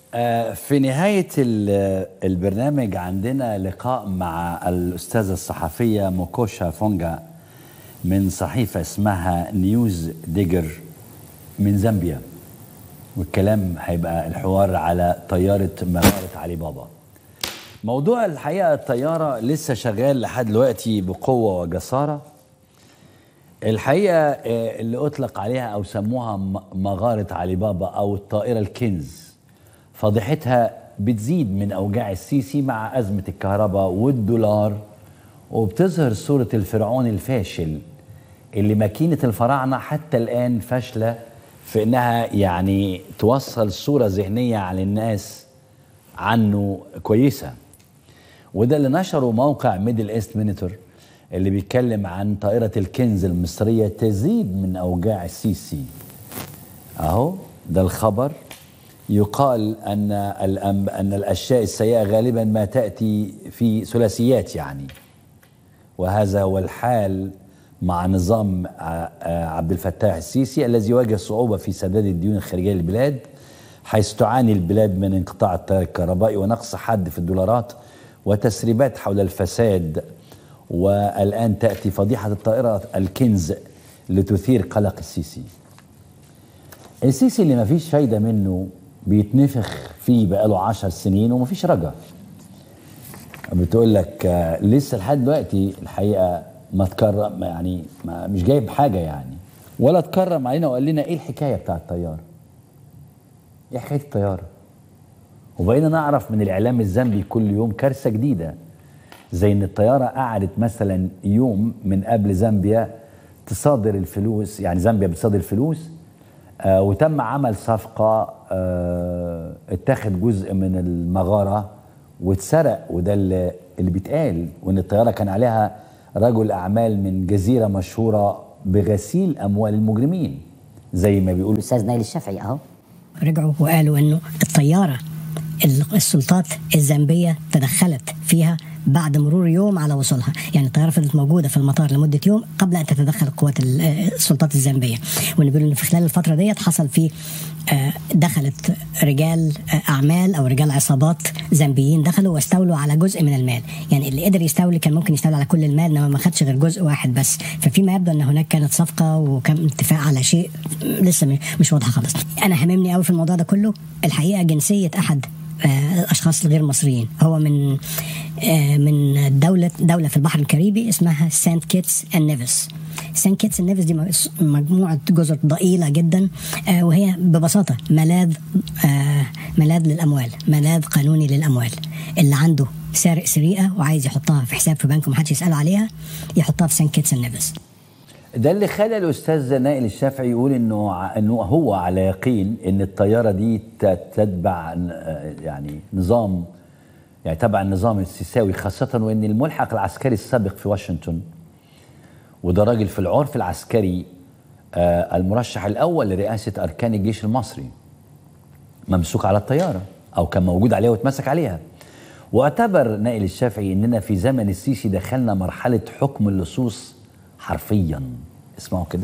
آه، في نهاية ال- البرنامج عندنا لقاء مع الأستاذة الصحفية موكوشا فونجا من صحيفة اسمها نيوز ديجر من زامبيا والكلام هيبقى الحوار على طيارة مغارة علي بابا موضوع الحقيقة الطيارة لسه شغال لحد دلوقتي بقوة وجسارة الحقيقة آه، اللي أطلق عليها أو سموها م- مغارة علي بابا أو الطائرة الكنز فضيحتها بتزيد من أوجاع السيسي مع أزمة الكهرباء والدولار وبتظهر صورة الفرعون الفاشل اللي ماكينة الفراعنة حتى الآن فاشلة في إنها يعني توصل صورة ذهنية على الناس عنه كويسة وده اللي نشره موقع ميدل ايست مينيتور اللي بيتكلم عن طائرة الكنز المصرية تزيد من أوجاع السيسي أهو ده الخبر يقال أن الأم أن الأشياء السيئة غالبا ما تأتي في ثلاثيات يعني وهذا هو الحال مع نظام ع- آه عبد الفتاح السيسي الذي يواجه صعوبة في سداد الديون الخارجية للبلاد حيث تعاني البلاد من انقطاع التيار الكهربائي ونقص حد في الدولارات وتسريبات حول الفساد والآن تأتي فضيحة الطائرة الكنز لتثير قلق السيسي السيسي اللي ما فيش فايدة منه بيتنفخ فيه بقاله عشر سنين وما فيش رجا بتقول لك آه، لسه لحد دلوقتي الحقيقه ما تكرم يعني ما مش جايب حاجه يعني ولا تكرم علينا وقال لنا ايه الحكايه بتاع الطياره؟ ايه حكايه الطياره؟ وبقينا نعرف من الاعلام الزامبي كل يوم كارثه جديده زي ان الطياره قعدت مثلا يوم من قبل زامبيا تصادر الفلوس يعني زامبيا بتصادر الفلوس آه وتم عمل صفقه آه اتاخد جزء من المغاره واتسرق وده اللي, اللي بيتقال وان الطياره كان عليها رجل اعمال من جزيره مشهوره بغسيل اموال المجرمين زي ما بيقولوا الاستاذ نايل الشافعي اهو رجعوا وقالوا انه الطياره ال- السلطات الزامبيه تدخلت فيها بعد مرور يوم على وصولها يعني الطياره فضلت موجوده في المطار لمده يوم قبل ان تتدخل قوات ال- آه، السلطات الزامبيه وان بيقولوا ان في خلال الفتره ديت حصل في آه، دخلت رجال آه، اعمال او رجال عصابات زامبيين دخلوا واستولوا على جزء من المال يعني اللي قدر يستولي كان ممكن يستولي على كل المال انما ما خدش غير جزء واحد بس ففيما يبدو ان هناك كانت صفقه وكان اتفاق على شيء لسه م- مش واضحه خالص انا هممني قوي في الموضوع ده كله الحقيقه جنسيه احد آه، الاشخاص الغير مصريين هو من آه، من دوله دوله في البحر الكاريبي اسمها سانت كيتس اند نيفس سانت كيتس اند نيفس دي مجموعه جزر ضئيله جدا آه، وهي ببساطه ملاذ آه، ملاذ للاموال ملاذ قانوني للاموال اللي عنده سارق سرقه وعايز يحطها في حساب في بنك ومحدش يساله عليها يحطها في سانت كيتس اند نيفس ده اللي خلى الاستاذ نائل الشافعي يقول انه ع- انه هو على يقين ان الطياره دي ت- تتبع ن- آه يعني نظام يعني تبع النظام السيساوي خاصه وان الملحق العسكري السابق في واشنطن وده راجل في العرف العسكري آه المرشح الاول لرئاسه اركان الجيش المصري ممسوك على الطياره او كان موجود عليها واتمسك عليها واعتبر نائل الشافعي اننا في زمن السيسي دخلنا مرحله حكم اللصوص حرفيا اسمعوا كده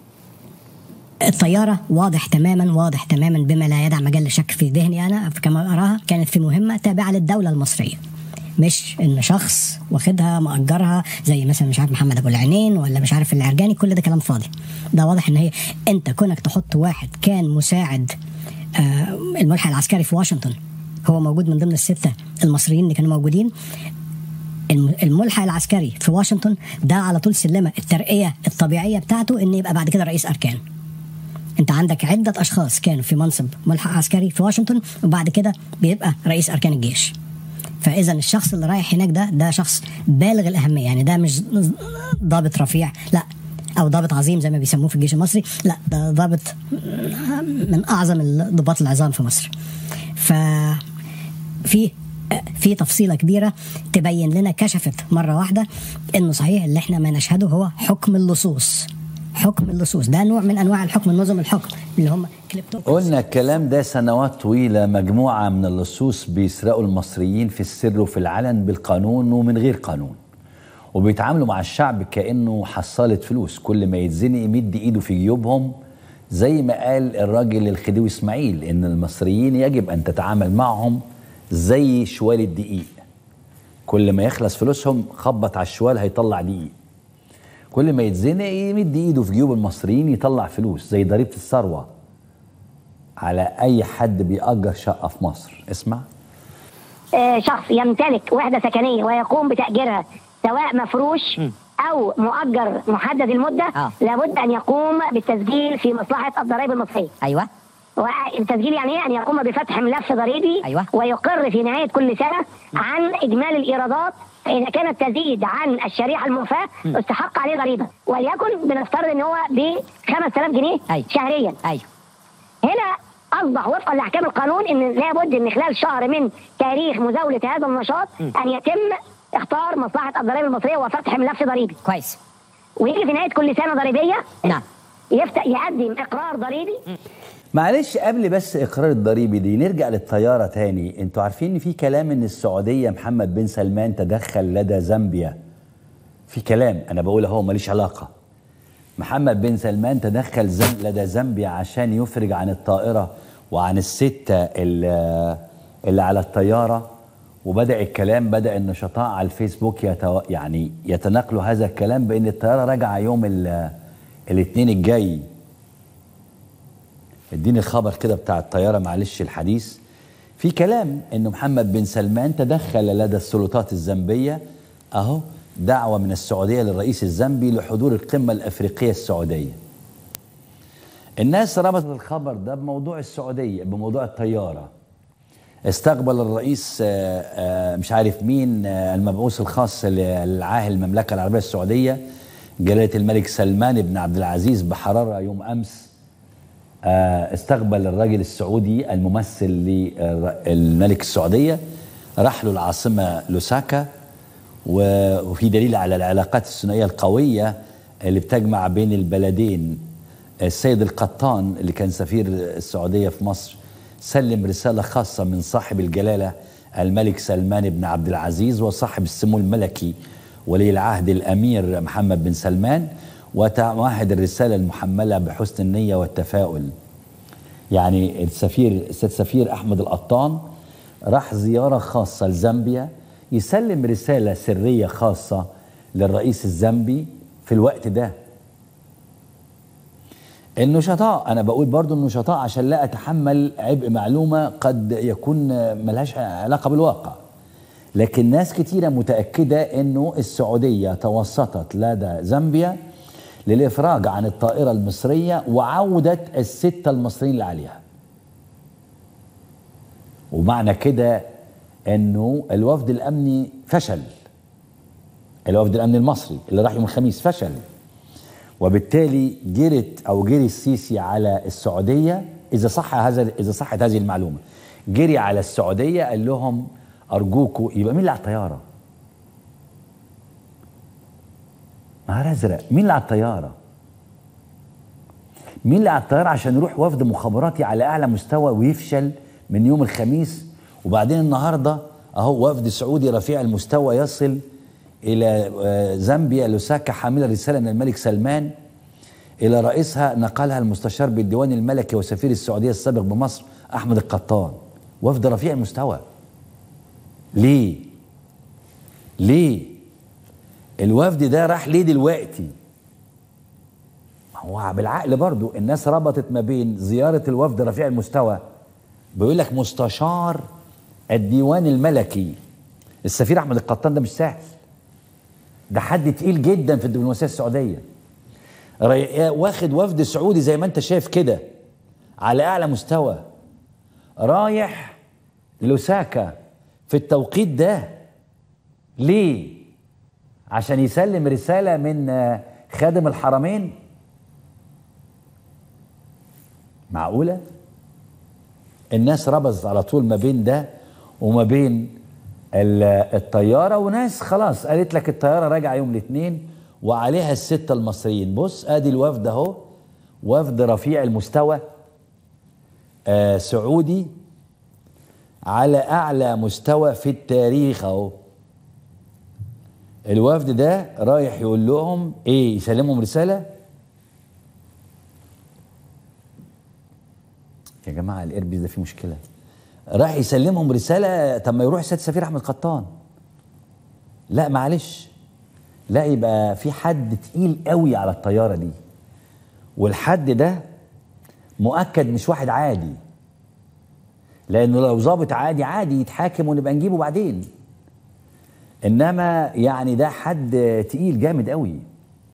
الطيارة واضح تماما واضح تماما بما لا يدع مجال للشك في ذهني أنا كما أراها كانت في مهمة تابعة للدولة المصرية مش ان شخص واخدها مأجرها زي مثلا مش عارف محمد ابو العينين ولا مش عارف العرجاني كل ده كلام فاضي ده واضح ان هي انت كونك تحط واحد كان مساعد آه الملحق العسكري في واشنطن هو موجود من ضمن الستة المصريين اللي كانوا موجودين الم- الملحق العسكري في واشنطن ده على طول سلمة الترقية الطبيعية بتاعته ان يبقى بعد كده رئيس اركان انت عندك عده اشخاص كانوا في منصب ملحق عسكري في واشنطن وبعد كده بيبقى رئيس اركان الجيش فاذا الشخص اللي رايح هناك ده ده شخص بالغ الاهميه يعني ده مش ضابط رفيع لا او ضابط عظيم زي ما بيسموه في الجيش المصري لا ده ضابط من اعظم الضباط العظام في مصر ف في في تفصيله كبيره تبين لنا كشفت مره واحده انه صحيح اللي احنا ما نشهده هو حكم اللصوص حكم اللصوص ده نوع من انواع الحكم نظم الحكم اللي هم كليبتوكراسي قلنا الكلام ده سنوات طويلة مجموعة من اللصوص بيسرقوا المصريين في السر وفي العلن بالقانون ومن غير قانون وبيتعاملوا مع الشعب كأنه حصالة فلوس كل ما يتزنق يمد ايده في جيوبهم زي ما قال الراجل الخديوي اسماعيل ان المصريين يجب ان تتعامل معهم زي شوال الدقيق كل ما يخلص فلوسهم خبط على الشوال هيطلع دقيق كل ما يتزنق يمد ايده في جيوب المصريين يطلع فلوس زي ضريبه الثروه على اي حد بيأجر شقه في مصر اسمع آه، شخص يمتلك وحدة سكنية ويقوم بتأجيرها سواء مفروش أو مؤجر محدد المدة آه. لابد أن يقوم بالتسجيل في مصلحة الضرائب المصرية ايوه والتسجيل يعني ايه؟ أن يقوم بفتح ملف ضريبي أيوة. ويقر في نهاية كل سنة عن إجمالي الإيرادات إذا كانت تزيد عن الشريحة الموفاة استحق عليه ضريبة وليكن بنفترض إن هو ب 5000 جنيه أيوة. شهريا ايوه هنا اصبح وفقا لاحكام القانون ان لابد ان خلال شهر من تاريخ مزاوله هذا النشاط ان يتم اختار مصلحه الضرائب المصريه وفتح ملف ضريبي كويس ويجي في نهايه كل سنه ضريبيه نعم يفتح يقدم اقرار ضريبي معلش قبل بس اقرار الضريبي دي نرجع للطياره تاني انتوا عارفين ان في كلام ان السعوديه محمد بن سلمان تدخل لدى زامبيا في كلام انا بقول اهو ماليش علاقه محمد بن سلمان تدخل زم لدى زامبيا عشان يفرج عن الطائره وعن السته اللي, اللي على الطياره وبدا الكلام بدا النشطاء على الفيسبوك يتو يعني يتناقلوا هذا الكلام بان الطياره راجعه يوم ال- الاثنين الجاي اديني الخبر كده بتاع الطياره معلش الحديث في كلام انه محمد بن سلمان تدخل لدى السلطات الزامبيه اهو دعوه من السعوديه للرئيس الزامبي لحضور القمه الافريقيه السعوديه الناس ربطت الخبر ده بموضوع السعوديه بموضوع الطياره استقبل الرئيس آه، آه، مش عارف مين آه، المبعوث الخاص للعاهل المملكه العربيه السعوديه جلاله الملك سلمان بن عبد العزيز بحراره يوم امس آه، استقبل الراجل السعودي الممثل للملك السعودية راح له العاصمة لوساكا و- وفي دليل على العلاقات الثنائية القوية اللي بتجمع بين البلدين السيد القطان اللي كان سفير السعودية في مصر سلم رسالة خاصة من صاحب الجلالة الملك سلمان بن عبد العزيز وصاحب السمو الملكي ولي العهد الأمير محمد بن سلمان وتعهد الرسالة المحملة بحسن النية والتفاؤل يعني السفير السيد سفير أحمد القطان راح زيارة خاصة لزامبيا يسلم رسالة سرية خاصة للرئيس الزامبي في الوقت ده النشطاء انا بقول برضو النشطاء عشان لا اتحمل عبء معلومه قد يكون ملهاش علاقه بالواقع لكن ناس كتيره متاكده انه السعوديه توسطت لدى زامبيا للافراج عن الطائره المصريه وعوده السته المصريين اللي عليها ومعنى كده انه الوفد الامني فشل الوفد الامني المصري اللي راح يوم الخميس فشل وبالتالي جرت او جري السيسي على السعوديه اذا صح هذا اذا صحت هذه المعلومه جري على السعوديه قال لهم ارجوكوا يبقى مين اللي على الطياره؟ نهار ازرق مين اللي على الطياره؟ مين اللي على الطياره عشان يروح وفد مخابراتي على اعلى مستوى ويفشل من يوم الخميس وبعدين النهارده اهو وفد سعودي رفيع المستوى يصل الى آه، زامبيا لوساكا حاملا رساله من الملك سلمان الى رئيسها نقلها المستشار بالديوان الملكي وسفير السعوديه السابق بمصر احمد القطان وفد رفيع المستوى ليه ليه الوفد ده راح ليه دلوقتي ما هو بالعقل برضو الناس ربطت ما بين زياره الوفد رفيع المستوى بيقول لك مستشار الديوان الملكي السفير احمد القطان ده مش سهل ده حد تقيل جدا في الدبلوماسيه السعوديه ري- واخد وفد سعودي زي ما انت شايف كده على اعلى مستوى رايح لوساكا في التوقيت ده ليه عشان يسلم رساله من آه، خادم الحرمين معقوله الناس ربطت على طول ما بين ده وما بين ال- الطياره وناس خلاص قالت لك الطياره راجعه يوم الاثنين وعليها السته المصريين بص ادي الوفد اهو وفد رفيع المستوى آه سعودي على اعلى مستوى في التاريخ اهو الوفد ده رايح يقول لهم ايه يسلمهم رساله يا جماعه الايربيس ده فيه مشكله راح يسلمهم رساله طب ما يروح سياده السفير احمد قطان لا معلش لا يبقى في حد تقيل قوي على الطياره دي والحد ده مؤكد مش واحد عادي لانه لو ظابط عادي عادي يتحاكم ونبقى نجيبه بعدين انما يعني ده حد تقيل جامد قوي